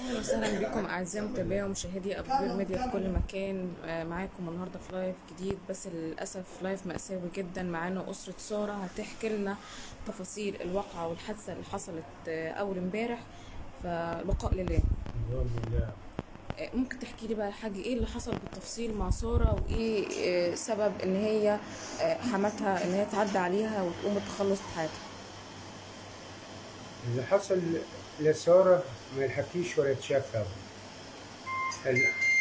اهلا وسهلا بكم اعزائي متابعي ومشاهدي اخبار ميديا في كل مكان آه، معاكم النهارده في لايف جديد بس للاسف لايف مأساوي جدا معانا اسره ساره هتحكي لنا تفاصيل الواقعه والحادثه اللي حصلت آه، اول امبارح فالبقاء لله الحمد لله آه، ممكن تحكي لي بقى حاجه ايه اللي حصل بالتفصيل مع ساره وايه آه، سبب ان هي آه، حماتها ان هي تعدى عليها وتقوم بالتخلص بحياتها اللي حصل لسارة ما يلحقيش ولا يتشاف أبدا. ال-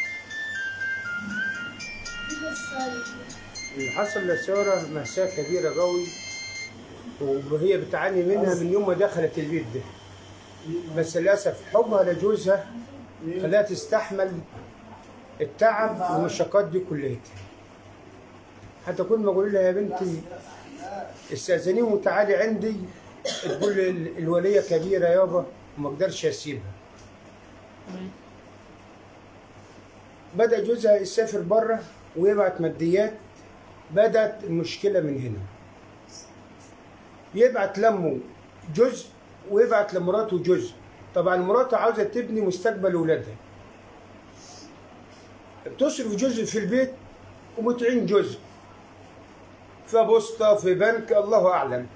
اللي حصل لسارة مأساة كبيرة قوي وهي بتعاني منها من يوم ما دخلت البيت ده بس للأسف حبها لجوزها خلاها تستحمل التعب والمشقات دي كلها حتى كل ما اقول لها يا بنتي استاذني وتعالي عندي تقول لي ال- الوليه كبيره يابا وما اقدرش اسيبها بدا جوزها يسافر بره ويبعت ماديات بدات المشكله من هنا يبعت لامه جزء ويبعت لمراته جزء طبعا مراته عاوزه تبني مستقبل ولادها بتصرف جزء في البيت وبتعين جزء في بوسطة في بنك الله أعلم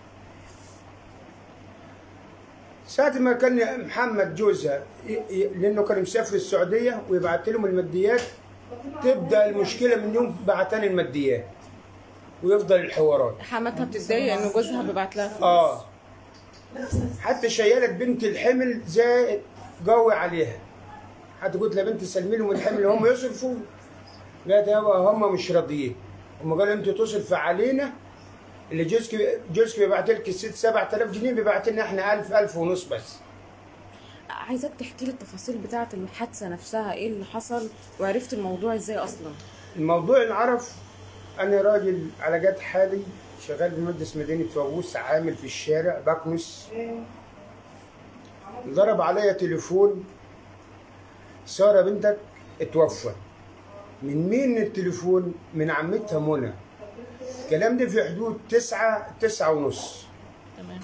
ساعة ما كان محمد جوزها ي- ي- لأنه كان مسافر السعودية ويبعت لهم الماديات تبدأ المشكلة من يوم بعتان الماديات ويفضل الحوارات حماتها بتتضايق ان جوزها بيبعت لها فلوس اه حتى شيالة بنت الحمل زائد قوي عليها حتى قلت لها بنت سلمي لهم الحمل اللي هم يصرفوا قالت يابا هم مش راضيين هم قالوا انت تصرف علينا اللي جوزك جوزك بيبعت لك الست 7000 جنيه بيبعت لنا احنا 1000 1000 ونص بس عايزاك تحكي لي التفاصيل بتاعه الحادثه نفسها ايه اللي حصل وعرفت الموضوع ازاي اصلا الموضوع انعرف انا راجل على قد حالي شغال بمهندس مدينة فاووس عامل في الشارع بكنس ضرب عليا تليفون سارة بنتك اتوفى من مين التليفون؟ من عمتها منى الكلام ده في حدود تسعة تسعة ونص تمام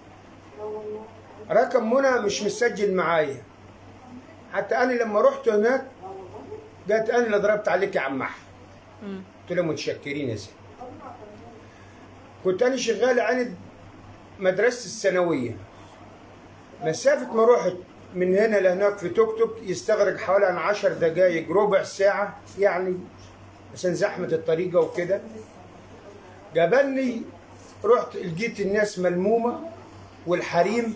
رقم منى مش مسجل معايا حتى انا لما رحت هناك قالت انا اللي ضربت عليك يا عم احمد مم. قلت لهم متشكرين يا سيدي كنت انا شغال عند مدرسه الثانويه مسافه ما رحت من هنا لهناك في توك توك يستغرق حوالي عن 10 دقائق ربع ساعه يعني عشان زحمه الطريقه وكده قابلني رحت لقيت الناس ملمومه والحريم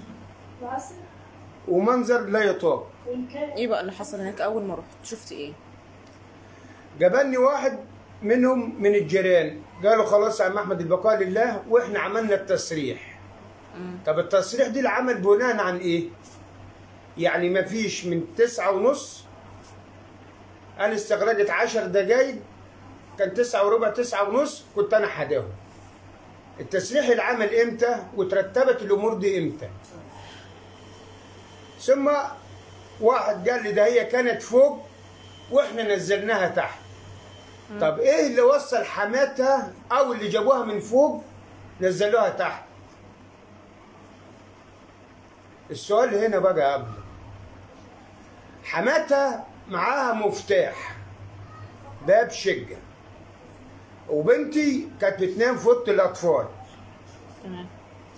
ومنظر لا يطاق ايه بقى اللي حصل هناك اول ما رحت شفت ايه جابني واحد منهم من الجيران قالوا خلاص يا عم احمد البقاء لله واحنا عملنا التصريح مم. طب التصريح دي العمل بناء عن ايه يعني ما فيش من تسعة ونص انا استغرقت عشر دقايق كان تسعة وربع تسعة ونص كنت انا حداهم التسريح العمل امتى وترتبت الامور دي امتى ثم واحد قال لي ده هي كانت فوق واحنا نزلناها تحت طب ايه اللي وصل حماتها او اللي جابوها من فوق نزلوها تحت السؤال هنا بقى قبل حماتها معاها مفتاح باب شقة وبنتي كانت بتنام في اوضه الاطفال تمام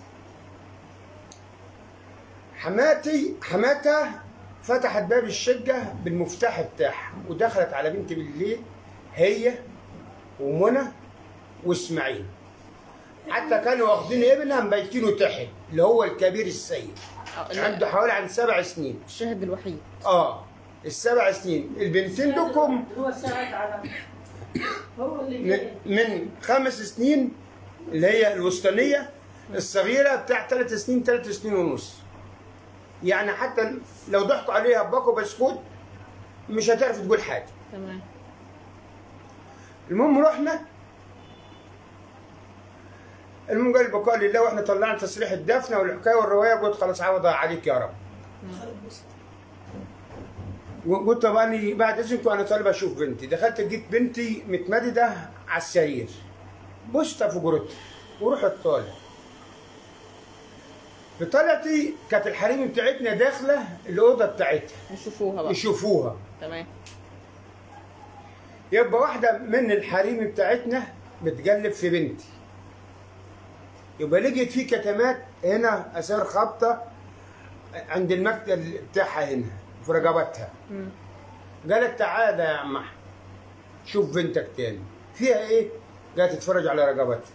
حماتي حماتها فتحت باب الشقة بالمفتاح بتاعها ودخلت على بنتي بالليل هي ومنى واسماعيل حتى كانوا واخدين ابنها مبيتينه تحت اللي هو الكبير السيد آه، لا، عنده حوالي عن سبع سنين الشاهد الوحيد اه السبع سنين البنتين دول هو ساعد على هو اللي من, من خمس سنين اللي هي الوسطانية الصغيرة بتاع ثلاث سنين ثلاث سنين ونص يعني حتى لو ضحكوا عليها بباكو بسكوت مش هتعرف تقول حاجة تمام المهم رحنا المهم قال البقاء لله واحنا طلعنا تصريح الدفنة والحكاية والرواية قلت خلاص عوضها عليك يا رب وقلت طب انا بعد اذنكم انا طالب اشوف بنتي دخلت لقيت بنتي متمدده على السرير بوستها في جرتها ورحت طالع بطلعتي كانت الحريم بتاعتنا داخله الاوضه بتاعتها نشوفوها بقى يشوفوها تمام يبقى واحده من الحريم بتاعتنا بتقلب في بنتي يبقى لقيت في كتمات هنا اثار خبطه عند المكتب بتاعها هنا في رقبتها مم. قالت تعالى يا عم احمد شوف بنتك تاني فيها ايه؟ قالت تتفرج على رقبتها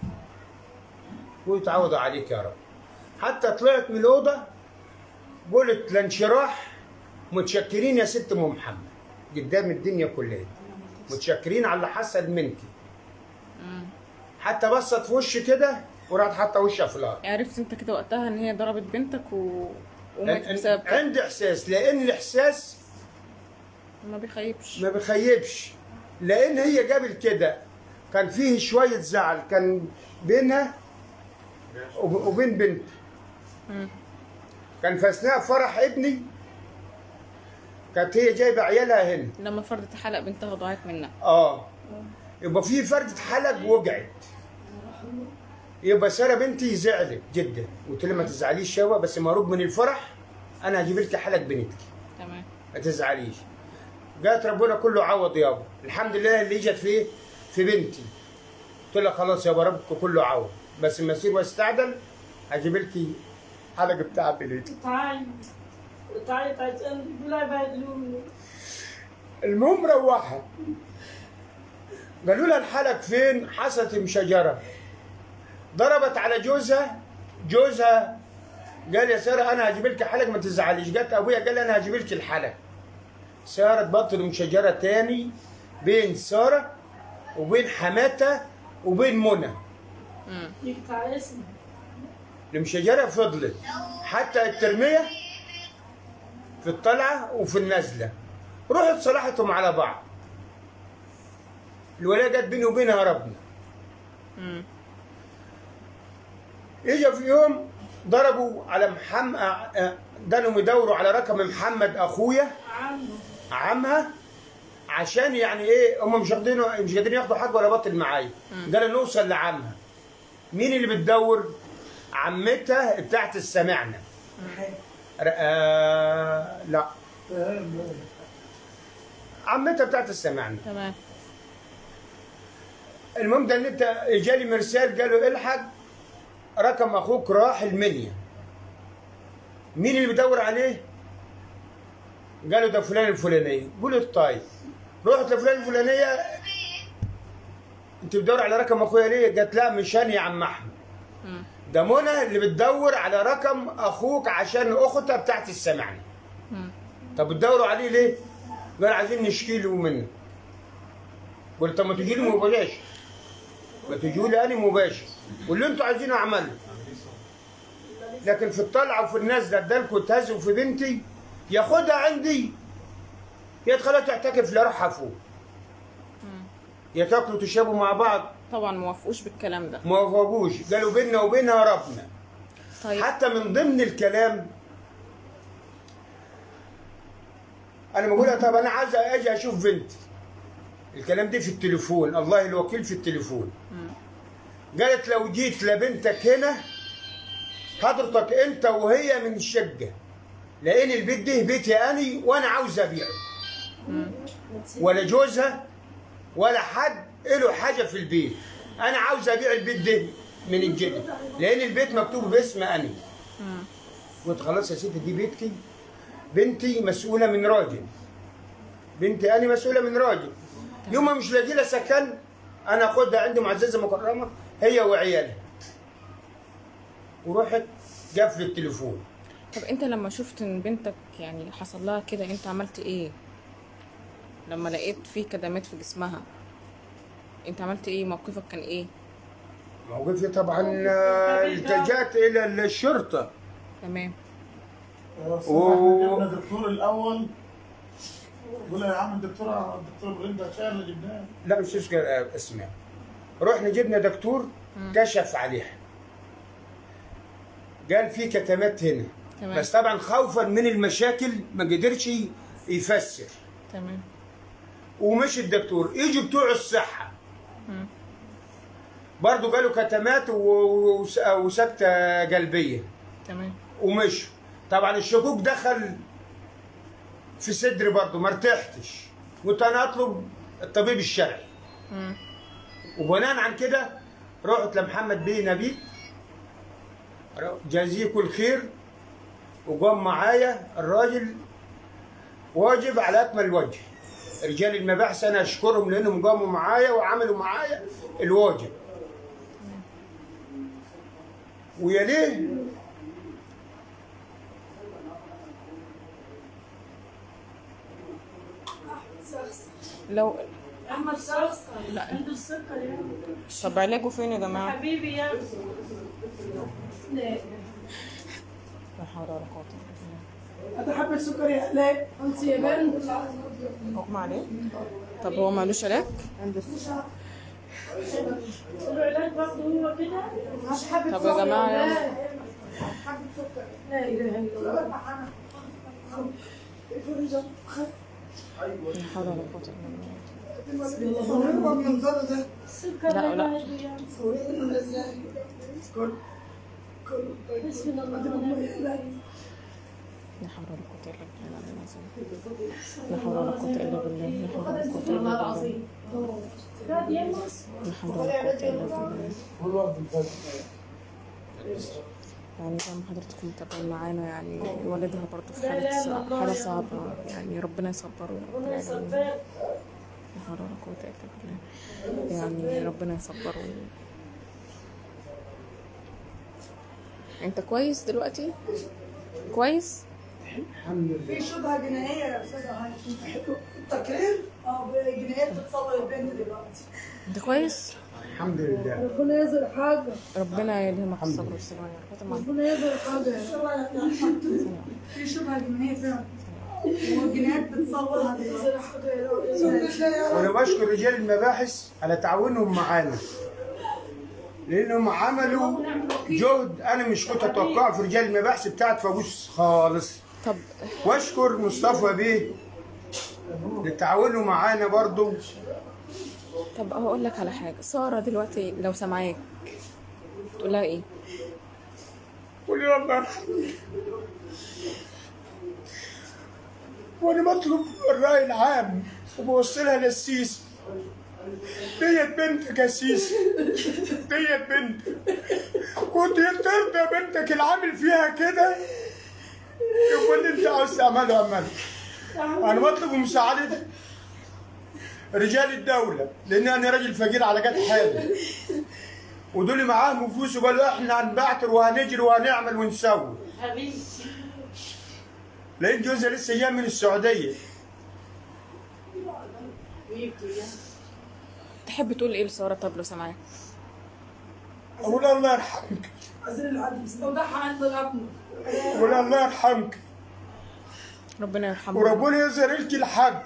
ويتعوض عليك يا رب حتى طلعت من الاوضه قلت لانشراح متشكرين يا ست ام محمد قدام الدنيا كلها متشكرين على اللي حصل منك مم. حتى بصت في وشي كده وراحت حاطه وشها في الارض عرفت انت كده وقتها ان هي ضربت بنتك و... وماتت بسبب كده عندي احساس لان الاحساس ما بيخيبش ما بيخيبش لان هي قبل كده كان فيه شويه زعل كان بينها وب- وبين بنت مم. كان في اثناء فرح ابني كانت هي جايبه عيالها هنا لما فردة حلق بنتها ضاعت منها اه يبقى في فردة حلق وقعت يبقى ساره بنتي زعلت جدا قلت لها ما تزعليش يابا بس مهروب من الفرح انا هجيب لك حلق بنتك تمام ما تزعليش قالت ربنا كله عوض يابا الحمد لله اللي اجت في إيه؟ في بنتي قلت لها خلاص يابا ربك كله عوض بس المسير واستعدل هجيب لك حلقه بتاع بنتي تعالي تعالي تعالي تقول لها يبهدلوني المهم روحت قالوا لها الحلق فين حصلت مشجره ضربت على جوزها جوزها قال يا ساره انا هجيب لك حلق ما تزعليش قالت ابويا قال انا هجيب لك الحلق ساره تبطل مشجره تاني بين ساره وبين حماتها وبين منى مم. ليك تعالي اسمع المشجره فضلت حتى الترميه في الطلعه وفي النزله روحت صلحتهم على بعض الولايه جت بيني وبينها ربنا مم. اجى في يوم ضربوا على محمد دانهم يدوروا على رقم محمد اخويا عنه عمها عشان يعني ايه هم مش واخدين مش قادرين ياخدوا حاجه ولا باطل معايا قالوا نوصل لعمها مين اللي بتدور عمتها بتاعت السمعنه ر- آه لا عمتها بتاعت السمعنه تمام المهم ده ان انت جالي مرسال قالوا الحق رقم اخوك راح المنيا مين اللي بيدور عليه؟ قالوا ده فلان الفلانيه قلت طيب رحت لفلان الفلانيه انت بتدور على رقم اخويا ليه؟ قالت لا مش انا يا عم احمد مم. ده منى اللي بتدور على رقم اخوك عشان اختها بتاعت السمعني مم. طب بتدوروا عليه ليه؟ قال عايزين نشكي له منه قلت طب ما تجي لي مباشر ما تجوا لي انا مباشر واللي انتوا عايزينه اعمله لكن في الطلعه وفي النازله ادالكوا تهزوا في بنتي ياخدها عندي يا تخليها تعتكف لا روحها فوق يا تاكلوا تشربوا مع بعض طبعا ما وافقوش بالكلام ده ما وافقوش قالوا بيننا وبينها ربنا طيب حتى من ضمن الكلام انا بقول لها طب انا عايز اجي اشوف بنتي الكلام ده في التليفون الله الوكيل في التليفون قالت لو جيت لبنتك هنا حضرتك انت وهي من الشقه لان البيت ده بيتي اني وانا عاوز ابيعه ولا جوزها ولا حد له حاجه في البيت انا عاوز ابيع البيت ده من الجد لان البيت مكتوب باسم اني قلت خلاص يا ستي دي بيتكي بنتي مسؤوله من راجل بنتي انا مسؤوله من راجل يوم ما مش لاقي لها سكن انا اخدها عندي معززه مكرمه هي وعيالها ورحت قفل التليفون طب انت لما شفت ان بنتك يعني حصل لها كده انت عملت ايه لما لقيت في كدمات في جسمها انت عملت ايه موقفك كان ايه موقفي طبعا آه، التجأت الى الشرطه تمام و- جبنا الدكتور الاول قول يا عم الدكتوره الدكتور بريندا شايل اللي جبناه لا مش تذكر اسماء رحنا جبنا دكتور كشف عليها قال في كتمات هنا تمام. بس طبعا خوفا من المشاكل ما قدرش يفسر تمام ومشي الدكتور يجوا بتوع الصحه مم. برضه قالوا كتمات و- وس- وسكته قلبيه تمام ومشوا طبعا الشكوك دخل في صدري برضه ما ارتحتش قلت انا اطلب الطبيب الشرعي وبناء عن كده رحت لمحمد بيه نبيل جازيه كل خير وقام معايا الراجل واجب على اكمل وجه رجال المباحث انا اشكرهم لانهم قاموا معايا وعملوا معايا الواجب ويليه لو احمد شخص لا. عنده السكر يا طب علاجه فين يا جماعه حبيبي يا لا لا حول ولا قوه الا بالله اتحب السكر يا لا انت يا بنت اغمى عليه طب هو مالوش علاج العلاج برضه هو كده مش حابب طب يا جماعه يلا. لا اله الا الله لا حول ولا قوه الا بالله صوروا من المنظر ده السكر لا، لا. صوروا من ازاي كل كل بسم الله الرحمن الرحيم لا حول ولا قوه الا بالله العلي العظيم لا حول ولا قوه الا بالله لا حول ولا قوه الا بالله فات يا لا حول ولا قوه الا بالله كل وقت الفجر يعني زي ما حضرتكم متابعين معانا يعني والدها برضه في حالة صع- حالة صعبة يعني ربنا يصبره يا رب ربنا العالمين يصبر لا حول ولا قوة إلا بالله يعني ربنا يصبره أنت كويس دلوقتي؟ كويس؟ الحمد لله في شبهه جنائيه يا استاذه هاي التقرير اه جنائيه بتصور البنت دلوقتي أنت كويس؟ الحمد لله ربنا يزرع حاجه ربنا يلهمك الصبر والسلامة يا رب طبعا ربنا يزرع حاجه في شبهه جنائيه فعلا والجنائيات بتصورها دلوقتي وانا بشكر رجال المباحث على تعاونهم معانا لانهم عملوا جهد انا مش كنت اتوقعه في رجال المباحث بتاعت فاووس خالص طب واشكر مصطفى بيه لتعاونه معانا برضو طب هقول لك على حاجة سارة دلوقتي لو سامعاك تقول لها إيه؟ قولي الله يرحمه وانا بطلب الراي العام وبوصلها للسيسي ديت بنتك يا سيسي ديت بنتك كنت ترضى بنتك العامل فيها كده يبقى اللي انت عاوز تعمله اعمله انا بطلب مساعدة رجال الدولة لان انا راجل فقير على قد حالي ودول معاهم فلوس وقالوا احنا هنبعتر وهنجري وهنعمل ونسوي حبيبي لقيت جوزها لسه جاي من السعودية ويبكي يا تحب تقول إيه لسارة طب لو سامعاك؟ أقول الله يرحمك عايزين العدل استودعها عند الابن أقول الله يرحمك ربنا يرحمه وربنا يظهر لك الحق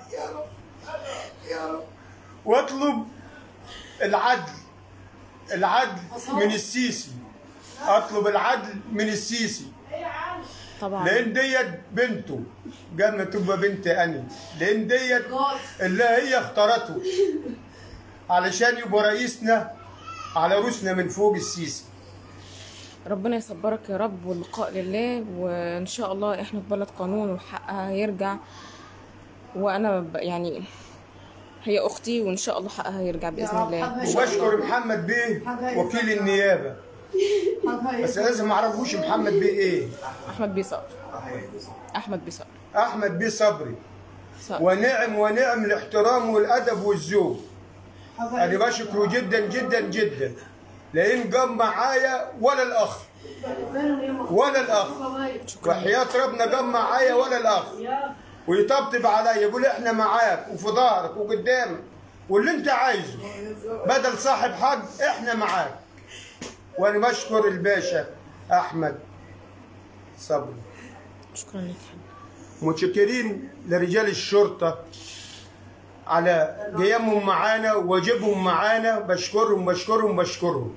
واطلب العدل العدل من السيسي اطلب العدل من السيسي طبعا لان ديت بنته قبل ما تبقى بنت انا لان ديت اللي هي اختارته علشان يبقى رئيسنا على روسنا من فوق السيسي ربنا يصبرك يا رب والبقاء لله وان شاء الله احنا في بلد قانون وحقها هيرجع وانا ب- يعني هي اختي وان شاء الله حقها هيرجع باذن الله واشكر محمد بيه وكيل النيابه بس لازم ما اعرفوش محمد بيه ايه احمد بيه صقر احمد بيه صقر احمد بيه صبري صقر ونعم ونعم الاحترام والادب والذوق انا بشكره جدا جدا جدا لان قام معايا ولا الاخ ولا الاخ وحياة ربنا قام معايا ولا الاخ ويطبطب عليا يقول احنا معاك وفي ظهرك وقدامك واللي انت عايزه بدل صاحب حق احنا معاك وانا بشكر الباشا احمد صبري شكرا لك متشكرين لرجال الشرطة على قيامهم معانا وواجبهم معانا بشكرهم بشكرهم بشكرهم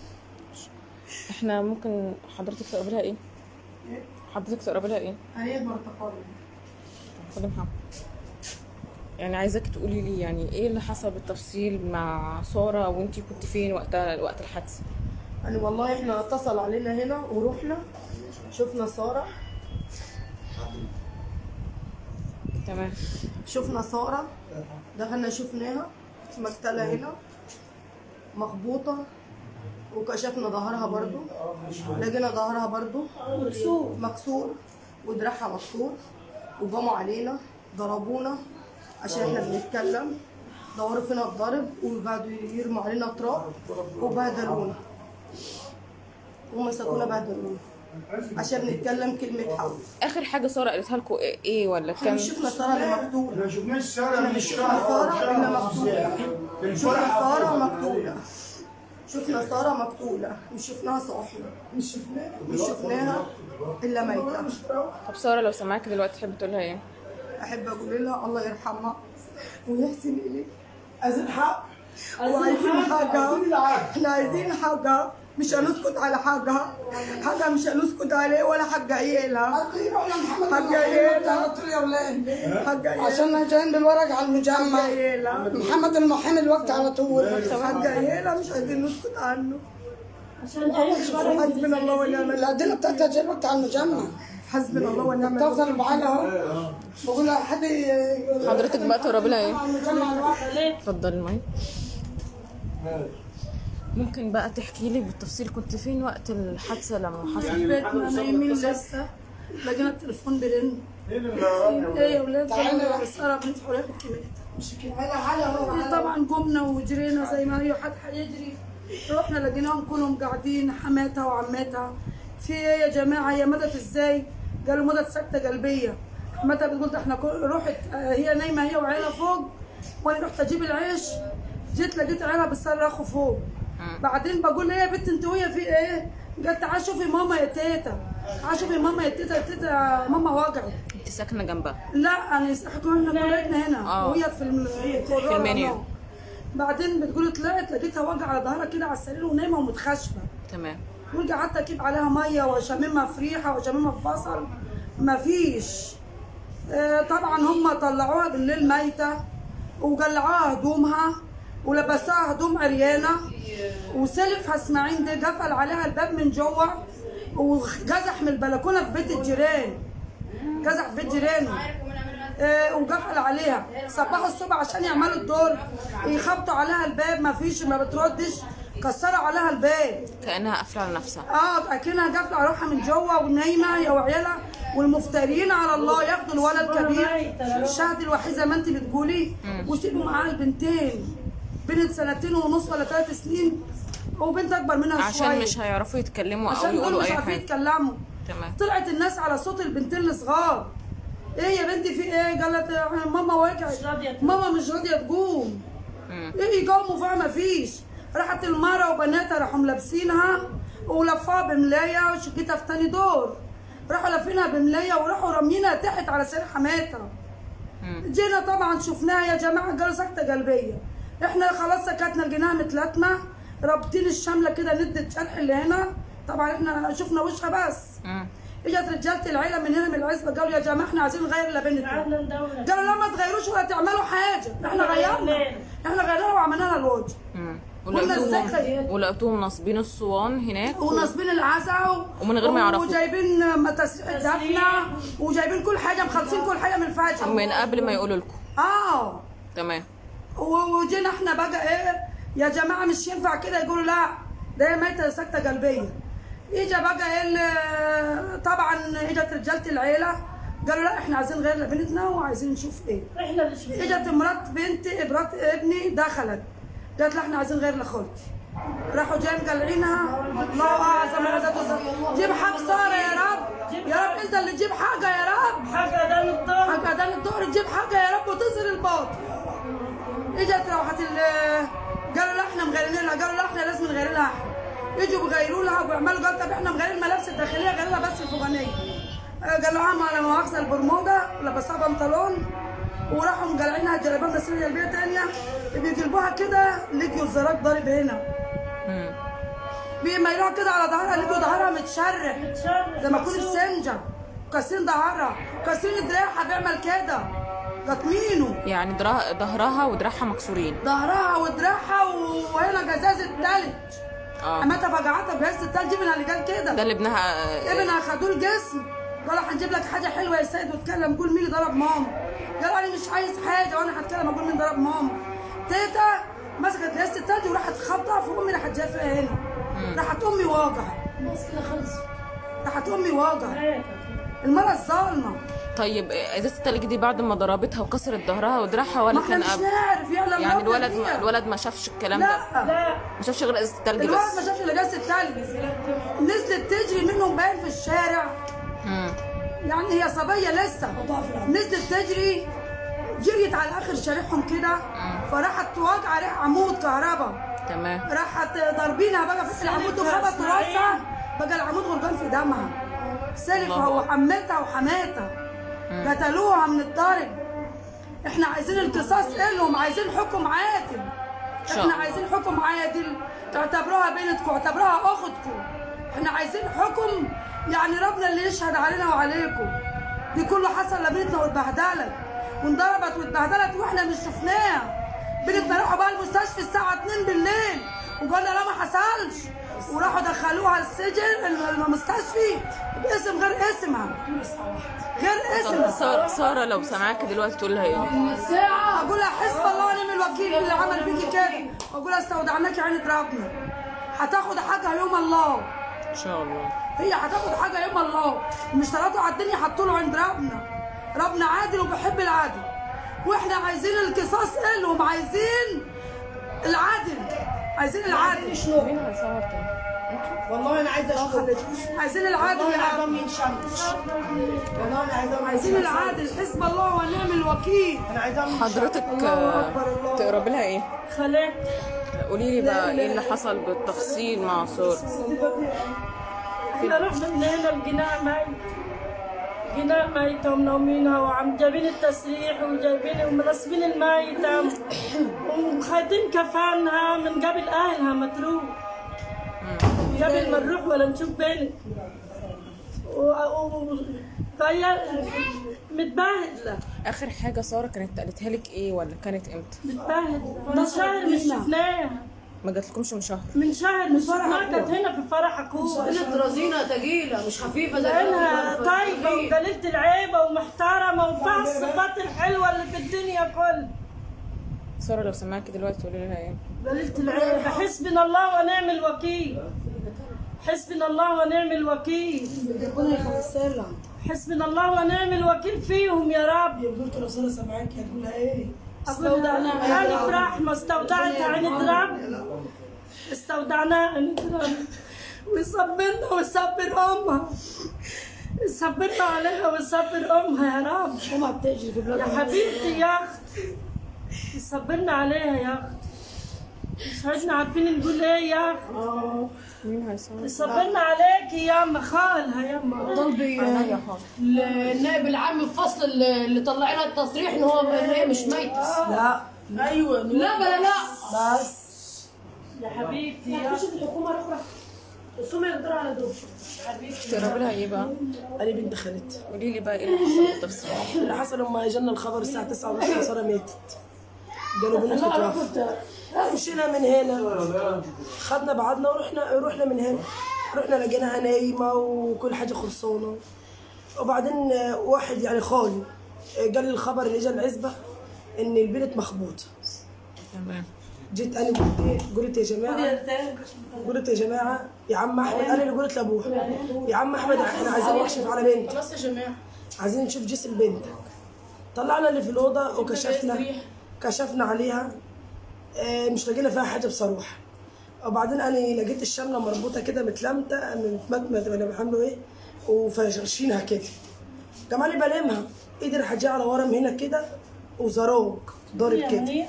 احنا ممكن حضرتك تقرب لها ايه حضرتك تقرب لها ايه هي برتقال خد محمد يعني عايزاك تقولي لي يعني ايه اللي حصل بالتفصيل مع ساره وانتي كنت فين وقتها وقت الحادثه يعني والله احنا اتصل علينا هنا ورحنا شفنا ساره تمام شفنا ساره دخلنا شفناها مقتله هنا مخبوطه وكشفنا ظهرها برضو لقينا ظهرها برضو مكسور مكسور ودراعها مكسور وقاموا علينا ضربونا عشان احنا بنتكلم دوروا فينا الضرب وقعدوا يرموا علينا تراب وبهدلونا ومسكونا بهدلونا عشان نتكلم كلمة حق اخر حاجه ساره قالتها لكم ايه إيه ولا احنا كان مش شفنا سارة اللي مقتولة ما شفناش ساره احنا من مش شفنا سارة اللي مقتولة شفنا سارة مقتولة شفنا سارة مقتولة مش شفناها صاحية مش شفناه مش شفناها إلا ميتة طب ساره لو سمعك دلوقتي تحب تقول لها ايه أحب أقول لها الله يرحمها ويحسن إليه عايزين حق وعايزين حاجة احنا عايزين حاجة مش هنسكت على حاجة حاجة مش هنسكت عليه ولا حاجة عيالها يروح لمحمد حاجة المحمد عيالها على طول يا ولاد حاجة عيالها عشان جايين بالورق على المجمع عيالها محمد المحامي الوقت على طول حاجة عيالها مش عايزين نسكت عنه حسبنا الله ونعم الوكيل الأدلة بتاعتها جاي الوقت على المجمع حسبنا الله ونعم الوكيل تفضل معانا اهو بقول لها حد ي- حضرتك بقى تقربي لها ايه على المجمع الواحد اتفضلي المايك ممكن بقى تحكي لي بالتفصيل كنت فين وقت الحادثه لما حصلت بيتنا نايمين لسه لقينا التليفون بيرن ايه يا ولاد ساره بنت حريه كلمات مش كده هلا هلا هو طبعا قمنا وجرينا زي ما اي حد هيجري رحنا لقيناهم كلهم قاعدين حماتها وعماتها في ايه يا جماعه هي ماتت ازاي؟ قالوا ماتت سكته قلبيه حماتها بتقول ده احنا كل- رحت آه، هي نايمه هي وعيالها فوق وانا رحت اجيب العيش جيت لقيت عيالها بيصرخوا فوق بعدين بقول لها يا بنت انت وهي في ايه؟ قالت تعالي شوفي ماما يا تيتا تعالي شوفي ماما يا تيتا يا تيتا ماما وجعت انت ساكنه جنبها لا انا احنا كلنا هنا آه. وهي في الم... في المنيو. بعدين بتقول طلعت لقيتها واقعه على ظهرها كده على السرير ونايمه ومتخشبه تمام تقول قعدت اجيب عليها ميه واشممها في ريحه واشممها في بصل مفيش آه طبعا هم طلعوها بالليل ميته وقلعوها هدومها ولبسوها هدوم عريانه وسلفها اسماعيل ده قفل عليها الباب من جوه وجزح من البلكونه في بيت الجيران جزح في بيت جيرانه آه، وقفل عليها صبحوا الصبح عشان يعملوا الدور يخبطوا عليها الباب ما فيش ما بتردش كسروا عليها الباب كانها قافله على نفسها اه اكنها قافله على روحها من جوه ونايمه هي وعيالها والمفترين على الله ياخدوا الولد الكبير الشهد الوحيد زي ما انت بتقولي ويسيبوا معاها البنتين بنت سنتين ونص ولا ثلاث سنين وبنت اكبر منها شويه عشان مش هيعرفوا يتكلموا او عشان دول يقولوا مش اي عارفين حاجه يتكلموا تمام طلعت الناس على صوت البنتين الصغار ايه يا بنتي في ايه قالت يا ماما وجعت ماما مش راضيه تقوم مم. ايه يقوموا فيها مفيش راحت المرة وبناتها راحوا ملابسينها ولفوها بملاية وشقتها في تاني دور راحوا لافينها بملاية وراحوا رامينها تحت على سرير حماتها جينا طبعا شفناها يا جماعة قالوا سكتة قلبية احنا خلاص سكتنا لقيناها متلاتمة رابطين الشملة كده ندة شرح اللي هنا طبعا احنا شفنا وشها بس مم. اجت رجاله العيله من هنا من العزبه قالوا يا جماعه احنا عايزين نغير لبنتنا قالوا لا ما تغيروش ولا تعملوا حاجه احنا غيرنا احنا غيرنا وعملنا لها الوجه مم. قلنا ازاي ولقيتوهم خير؟ ولقيتوهم ناصبين الصوان هناك وناصبين العزا و... ومن غير ما يعرفوا. وجايبين م- تسريح الدفنه وجايبين كل حاجه مخلصين كل حاجه من الفجر من قبل ما يقولوا لكم اه تمام و- وجينا احنا بقى ايه يا جماعه مش ينفع كده يقولوا لا ده هي ميته سكته قلبيه اجى بقى ايه ال- طبعا اجت رجاله العيله قالوا لا احنا عايزين غير لبنتنا وعايزين نشوف ايه اجت مرات بنتي مرات ابني دخلت قالت لا احنا عايزين غير لاخوتي راحوا جايين مقلعينها الله اعظم عزت جيب حق ساره يا رب يا رب انت اللي تجيب حاجه يا رب حاجة ده الدار حاجه ده الدور تجيب حاجه يا رب وتظهر الباطل اجت روحت ال قالوا لا احنا مغيرين لها قالوا لا احنا لازم نغير لها احنا يجوا بيغيروا لها ويعملوا قال طب احنا مغيرين الملابس الداخليه غير لها بس الفوقانيه آه، قالوا عم على مؤاخذه البرموده لبسها بنطلون وراحوا مقلعينها الجلابيه مصريه جلبيه تانيه بيجلبوها كده لقيوا الزراج ضارب هنا مم. بيميلوها كده على ظهرها لقوا ظهرها متشرح زي ما يكون السنجة كاسرين ظهرها كاسرين دراعها بيعمل كده قاطمينه يعني درا- ظهرها ودراعها مكسورين ظهرها ودراعها وهنا جزازة تلج آه. حماتها فجعتها بجهاز التلج ابنها اللي قال كده ده اللي ابنها آه، ابنها خدوه الجسم قالوا هنجيب لك حاجه حلوه يا سيد واتكلم قول مين اللي ضرب ماما قال انا مش عايز حاجه وانا هتكلم اقول مين ضرب ماما تيتا مسكت جهاز التلج وراحت خبطها في امي راحت جايه فيها هنا راحت امي واجع راحت امي واجع المرة الظالمة طيب آه، ازازه التلج دي بعد ما ضربتها وكسرت ظهرها ودراعها ولا ما احنا كان مش قبل نعرف يا لما يعني ربنا الولد ما فيها. الولد ما شافش الكلام ده لا ما شافش غير ازازه التلج الولد ما بس شافش الا جهاز التلج نزلت تجري منهم باين في الشارع مم. يعني هي صبية لسه نزلت تجري جريت على اخر شارعهم كده فراحت واقعة ريح عمود كهرباء تمام راحت ضاربينها بقى في العمود وخبط راسها بقى العمود غرقان في دمها سلفها وحمتها وحماتها قتلوها من الضرب احنا عايزين القصاص لهم عايزين حكم عادل شاء احنا الله. عايزين حكم عادل تعتبروها بنتكم اعتبروها اختكم احنا عايزين حكم يعني ربنا اللي يشهد علينا وعليكم دي كله حصل لبنتنا واتبهدلت وانضربت واتبهدلت واحنا مش شفناها بنتنا راحوا بقى المستشفى الساعه 2 بالليل وقالنا لا ما حصلش وراحوا دخلوها السجن المستشفى باسم غير اسمها غير طب اسمها سارة سارة لو سامعاك دلوقتي تقول لها ايه؟ اقول لها حسب الله ونعم الوكيل اللي عمل فيكي كده اقول لها استودعناكي عينة ربنا هتاخد حاجه يوم الله ان شاء الله هي هتاخد حاجه يوم الله مش طلعتوا على الدنيا حطوا له عند ربنا ربنا عادل وبيحب العدل واحنا عايزين القصاص لهم عايزين العدل عايزين العدل مين هيصور تاني؟ والله انا عايزه اشوف عايزين العدل والله يا انا عم عايزه ينشمس والله انا عايزه عايزين العدل حسب الله ونعم الوكيل انا عايزه حضرتك الله آه، أكبر، الله. تقربي لها ايه؟ خالات قولي لي بقى ايه اللي حصل بالتفصيل مع سارة؟ احنا رحنا من هنا لقيناها ميت لقيناها ميتة ومنومينها وعم جايبين التسريح وجايبين ومرسمين الميتة وخايدين كفانها من قبل اهلها ما تروح قبل ما نروح ولا نشوف بنت و... و... فهي متبهدلة اخر حاجة سارة كانت قالتها لك ايه ولا كانت امتى؟ متبهدلة من شهر مش شفناها ما جاتلكمش من شهر من شهر مش شفناها كانت هنا في فرح اخوها كانت رزينة تقيلة مش خفيفة زي لانها طيبه وقليله العيبه ومحترمه وفيها الصفات الحلوه اللي في الدنيا كل سارة لو سامعاكي دلوقتي تقولي لها ايه؟ قليله العيبه حسبنا الله ونعم الوكيل حسبنا الله ونعم الوكيل ربنا يخلصها لها حسبنا الله ونعم الوكيل فيهم يا رب قلت له ساره سامعاك هتقول لها ايه استودعناها ألف رحمة استودعت عين رب استودعناها عين رب ويصبرنا ويصبر أمها يصبرنا عليها ويصبر أمها يا رب امها بتجري في يا بلاد حبيبتي يا أخت يصبرنا عليها يا أخت مش عدنا عارفين نقول ايه يا أخت مين هيصور؟ يصبرنا عليكي يا أم خالها يا أم طلبي النائب العام في فصل اللي اللي طلع لها التصريح ان هو ان هي مش ميتة لا ايوه لا بلا لا بس يا حبيبتي يا أخت الحكومه الاخرى الحكومه يقدروا على دول تقربي لها ايه بقى؟ انا بنت خالتي قولي لي بقى ايه اللي حصل بالتفصيل؟ اللي حصل لما جانا الخبر الساعه 9 ونص ساره ماتت قالوا بنتها توفت مشينا من هنا خدنا بعضنا ورحنا رحنا من هنا رحنا لقيناها نايمه وكل حاجه خلصانه وبعدين واحد يعني خالي قال لي الخبر اللي جا العزبه ان البنت مخبوطه تمام جيت انا قلت ايه قلت يا جماعه قلت يا جماعه يا عم احمد انا اللي قلت لابوها يا عم احمد احنا عايزين نكشف على بنت خلاص يا جماعة عايزين نشوف جسم بنت طلعنا اللي في الاوضه وكشفنا كشفنا عليها آه، مش لقينا فيها حاجه بصراحه وبعدين انا لقيت الشمله مربوطه كده متلمته انا متمتمه ولا بيعملوا ايه وفرشينها كده كمان بلمها ايدي راح جايه على ورا من هنا كده وزراج ضارب كده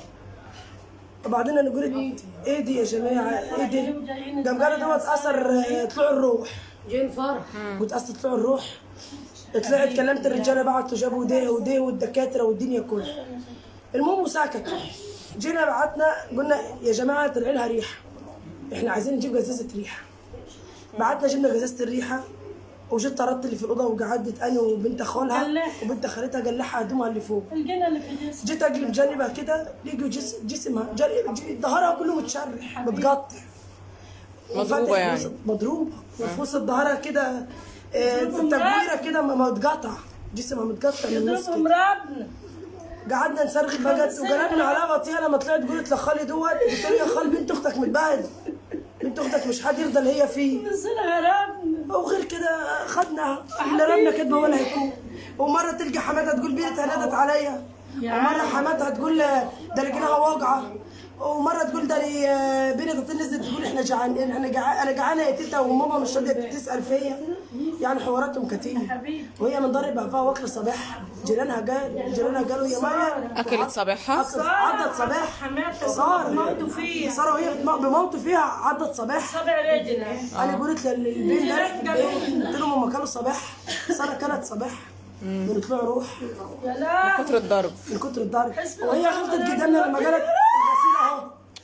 وبعدين انا قلت ايه دي يا جماعه ايه دي قام قالوا دوت اثر آه، طلوع الروح جايين فرح قلت اصل طلوع الروح طلعت كلمت الرجاله بعتوا جابوا ده وده والدكاتره والدنيا كلها المهم وسكت جينا بعتنا قلنا يا جماعه طلع لها ريحه احنا عايزين نجيب جزازه ريحه بعتنا جبنا جزازه الريحه وجيت طردت اللي في الاوضه وقعدت انا وبنت خالها قلعها. وبنت خالتها قلعها هدومها اللي فوق الجنة اللي في جسمي جيت اقلب جانبها كده لقوا جس جسمها جر- ج- ظهرها كله متشرح متقطع مضروبة وفتح يعني. وسط- مضروبه وفي وسط ظهرها كده آه، تبويره كده م- متقطع جسمها متقطع من النص يضربهم كده ربنا قعدنا نصرخ بقت وقلبنا على بطيئه لما طلعت قلت لخالي دوت قلت له يا خال بنت اختك متبهدل بنت اختك مش حد يرضى اللي هي فيه نزلها يا ربنا وغير كده خدنا اللي ربنا كاتبه ولا هيكون ومره تلقى حماتها تقول بنتها نادت عليا ومره حماتها تقول ده لقيناها واقعه ومره تقول ده لي بنتها نزلت تقول احنا جعان احنا جعان انا جعانه يا تيتا وماما مش راضيه تسال فيا يعني حواراتهم كتير وهي من ضرب بقى واكله صباح جيرانها قال جيرانها قالوا يا مايا اكلت صباحها عضت عضت صباح حماتها صار موتوا فيها صار وهي بتمو- بموتوا فيها عضت صباح سبع رجلها انا قلت للبين ده قلت لهم هم كانوا صباح ساره كانت صباح قلت له روح يا لا كتر الضرب من كتر الضرب وهي غلطت قدامنا لما قالت الغسيل اهو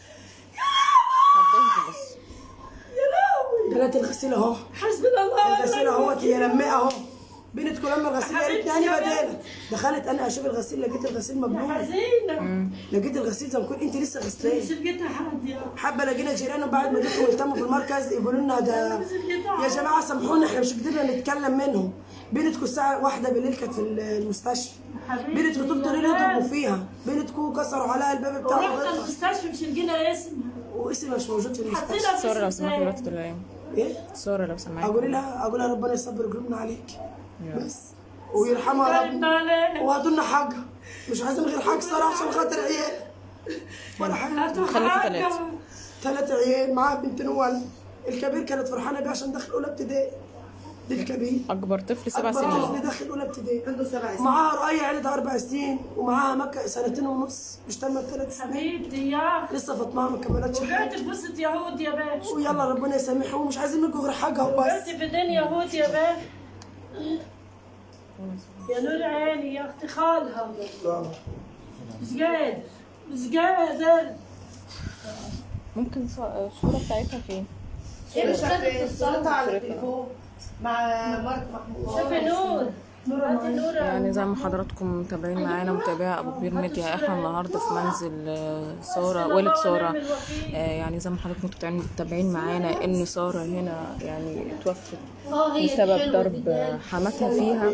طب بس قالت الغسيل اهو حسبنا الله الغسيل اهو هي لما اهو بنتكم لما الغسيل قالت لي انا بدالك دخلت انا اشوف الغسيل لقيت الغسيل مبلول حزينة لقيت الغسيل زي ما كنت انت لسه غسلان سلقتها حد حابه لقينا جيران بعد ما جيتوا يهتموا في المركز يقولوا لنا ده يا جماعه سامحونا احنا مش قدرنا نتكلم منهم بنتكم الساعه واحدة بالليل كانت في المستشفى بنتكم طول الليل يضربوا فيها بنتكم كسروا عليها الباب بتاع رحنا اوضتها المستشفى مش لقينا اسمها واسمها مش موجود في المستشفى حطينا سارة لو في سمحتي دلوقتي تقول ايه سارة لو سمحتي اقول لها اقول لها ربنا يصبر قلوبنا عليك بس ويرحمها رب عليه وهاتوا لنا حاجه مش عايزين غير حاجه صراحه عشان خاطر عيال ولا حاجه خلفوا ثلاثة ثلاث عيال معاها بنتين وولد الكبير كانت فرحانه بيه عشان داخل اولى ابتدائي دي الكبير أكبر طفل سبع أكبر سنين طفل داخل اولى ابتدائي عنده سبع سنين معاها رؤية عيلتها اربع سنين ومعاها مكة سنتين ونص مش تمت ثلاث سنين حبيبتي يا لسه فاطمه ما كملتش وقعت حاجه في وسط يهود يا باشا ويلا ربنا يسامحهم مش عايزين منكم غير حاجه وبس وقعت في دين يهود يا باشا يا نور عيني يا اختي خالها مش قادر مش قادر ممكن ص- الصورة بتاعتها فين؟ صورتها على التليفون مع مرت محمود شوفي نور هاتي نور يعني زي ما حضراتكم متابعين معانا متابعة أبو كبير ميديا احنا النهاردة في منزل آه، سارة والد سارة آه، يعني زي ما حضراتكم متابعين- متابعين معانا إن سارة هنا يعني توفت بسبب ضرب حماتها فيها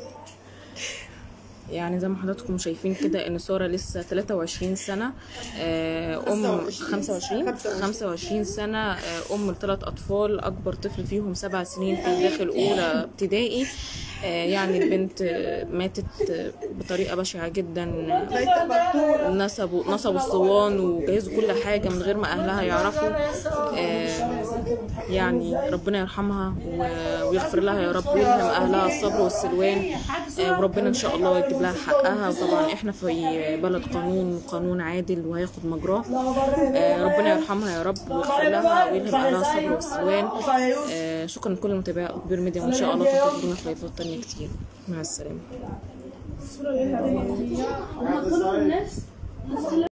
يعني زي ما حضراتكم شايفين كده ان ساره لسه 23 سنه آه، ام 25 25 سنه آه، ام لثلاث اطفال اكبر طفل فيهم سبع سنين في داخل اولى ابتدائي آه، يعني البنت آه، ماتت آه، بطريقه بشعه جدا نسبوا نصبوا الصوان وجهزوا كل حاجه من غير ما اهلها يعرفوا آه، يعني ربنا يرحمها و- ويغفر لها يا رب ويلهم اهلها الصبر والسلوان آه، وربنا ان شاء الله يجيب لها حقها وطبعا احنا في بلد قانون قانون عادل وهياخد مجراه آه، ربنا يرحمها يا رب ويغفر لها ويلهم اهلها الصبر والسلوان آه، شكرا لكل المتابعين كبير ميديا وان شاء الله تنتظرونا في لايفات تانية كتير مع السلامه هم كلهم نفس